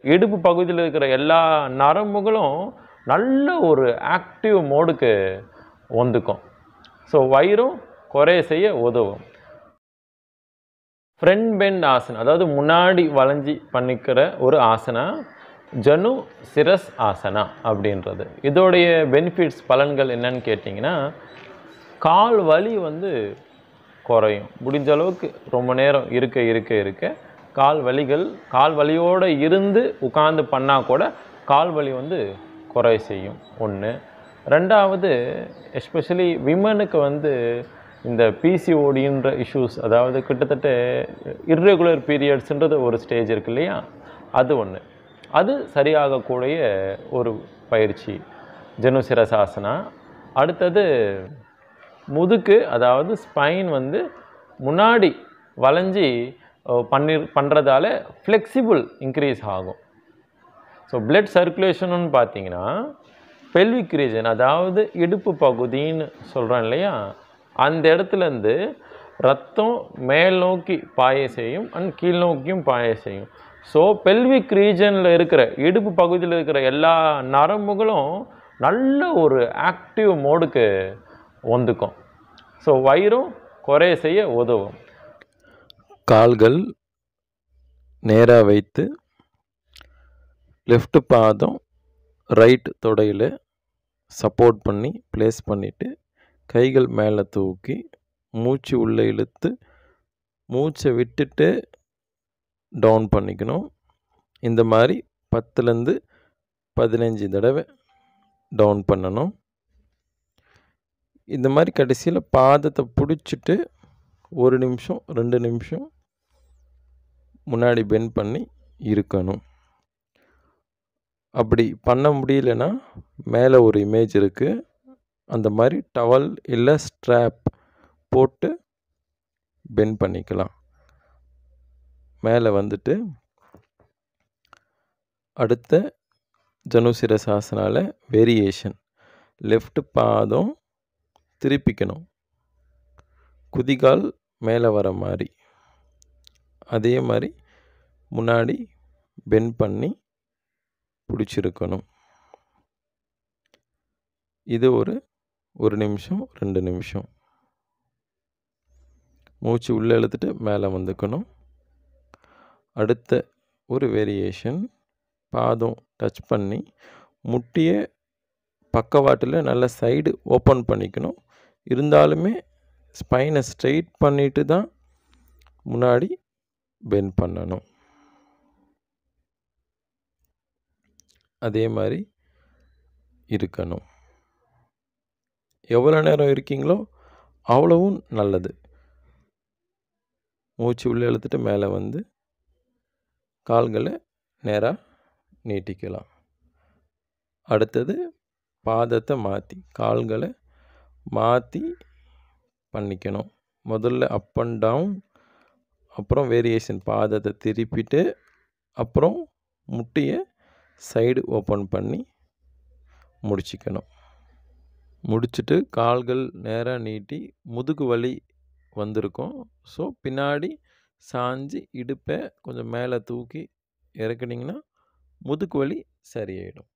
இடுப்பு பகுதியில் இருக்கிற எல்லா நரம்புகளும் நல்ல ஒரு ஆக்டிவ் மோடுக்கு வந்துக்கும் ஸோ வயிறும் குறைய செய்ய உதவும் ஃப்ரண்ட் பெண்ட் ஆசனம் அதாவது முன்னாடி வளைஞ்சி பண்ணிக்கிற ஒரு ஆசனா ஜனு சிரஸ் ஆசனா அப்படின்றது இதோடைய பெனிஃபிட்ஸ் பலன்கள் என்னன்னு கேட்டிங்கன்னா கால் வலி வந்து குறையும் முடிஞ்ச அளவுக்கு ரொம்ப நேரம் இருக்க இருக்க இருக்க கால் வலிகள் கால் வலியோடு இருந்து உட்கார்ந்து பண்ணால் கூட கால் வலி வந்து குறைய செய்யும் ஒன்று ரெண்டாவது எஸ்பெஷலி விமனுக்கு வந்து இந்த பிசிஓடின்ற இஷ்யூஸ் அதாவது கிட்டத்தட்ட இர்ரெகுலர் பீரியட்ஸ்ன்றது ஒரு ஸ்டேஜ் இருக்கு இல்லையா அது ஒன்று அது சரியாகக்கூடிய ஒரு பயிற்சி ஜனுசிரசாசனா அடுத்தது முதுக்கு அதாவது ஸ்பைன் வந்து முன்னாடி வளைஞ்சி அஹ், பண்ணி பண்ணுறதால ஃப்ளெக்சிபிள் இன்க்ரீஸ் ஆகும் ஸோ பிளட் சர்க்குலேஷன்னு பார்த்தீங்கன்னா பெல்விக் ரீஜன் அதாவது இடுப்பு பகுதின்னு சொல்கிறோம் இல்லையா அந்த இடத்துலேருந்து ரத்தம் மேல் நோக்கி பாய செய்யும் அண்ட் கீழ் நோக்கியும் பாய செய்யும் ஸோ பெல்விக் ரீஜனில் இருக்கிற இடுப்பு பகுதியில் இருக்கிற எல்லா நரம்புகளும் நல்ல ஒரு ஆக்டிவ் மோடுக்கு வந்துக்கும் ஸோ வயிறும் குறைய செய்ய உதவும் கால்கள் நேராக வைத்து லெஃப்ட் பாதம் ரைட் தொடையில் சப்போர்ட் பண்ணி ப்ளேஸ் பண்ணிவிட்டு கைகள் மேலே தூக்கி மூச்சு உள்ளே இழுத்து மூச்சை விட்டுட்டு டவுன் பண்ணிக்கணும் இந்த மாதிரி பத்துலேருந்து பதினஞ்சு தடவை டவுன் பண்ணணும் இந்த மாதிரி கடைசியில் பாதத்தை பிடிச்சிட்டு ஒரு நிமிஷம் ரெண்டு நிமிஷம் முன்னாடி பெண்ட் பண்ணி இருக்கணும் அப்படி பண்ண முடியலன்னா மேலே ஒரு இமேஜ் இருக்குது அந்த மாதிரி டவல் இல்லை ஸ்ட்ராப் போட்டு பெண்ட் பண்ணிக்கலாம் மேலே வந்துட்டு அடுத்த ஜனுசிரசாசனால வேரியேஷன் லெஃப்ட் பாதம் திருப்பிக்கணும் குதிகால் மேலே வர மாதிரி அதே மாதிரி முன்னாடி பெண்ட் பண்ணி பிடிச்சிருக்கணும் இது ஒரு ஒரு நிமிஷம் ரெண்டு நிமிஷம் மூச்சு உள்ளே இழுத்துட்டு மேலே வந்துக்கணும் அடுத்த ஒரு வேரியேஷன் பாதம் டச் பண்ணி முட்டியை பக்கவாட்டில் நல்ல சைடு ஓப்பன் பண்ணிக்கணும் இருந்தாலுமே ஸ்பைனை ஸ்ட்ரெயிட் பண்ணிட்டு தான் முன்னாடி பெண்ட் பண்ணணும் அதே மாதிரி இருக்கணும் எவ்வளோ நேரம் இருக்கீங்களோ அவ்வளவும் நல்லது மூச்சு உள்ளே இழுத்துட்டு மேலே வந்து கால்களை நேராக நீட்டிக்கலாம் அடுத்தது பாதத்தை மாற்றி கால்களை மாற்றி பண்ணிக்கணும் முதல்ல அப் அண்ட் டவுன் அப்புறம் வேரியேஷன் பாதத்தை திருப்பிட்டு அப்புறம் முட்டியை சைடு ஓப்பன் பண்ணி முடிச்சிக்கணும் முடிச்சுட்டு கால்கள் நேராக நீட்டி முதுகு வலி வந்திருக்கும் ஸோ பின்னாடி சாஞ்சு இடுப்பை கொஞ்சம் மேலே தூக்கி இறக்குனீங்கன்னா முதுகு வலி சரியாயிடும்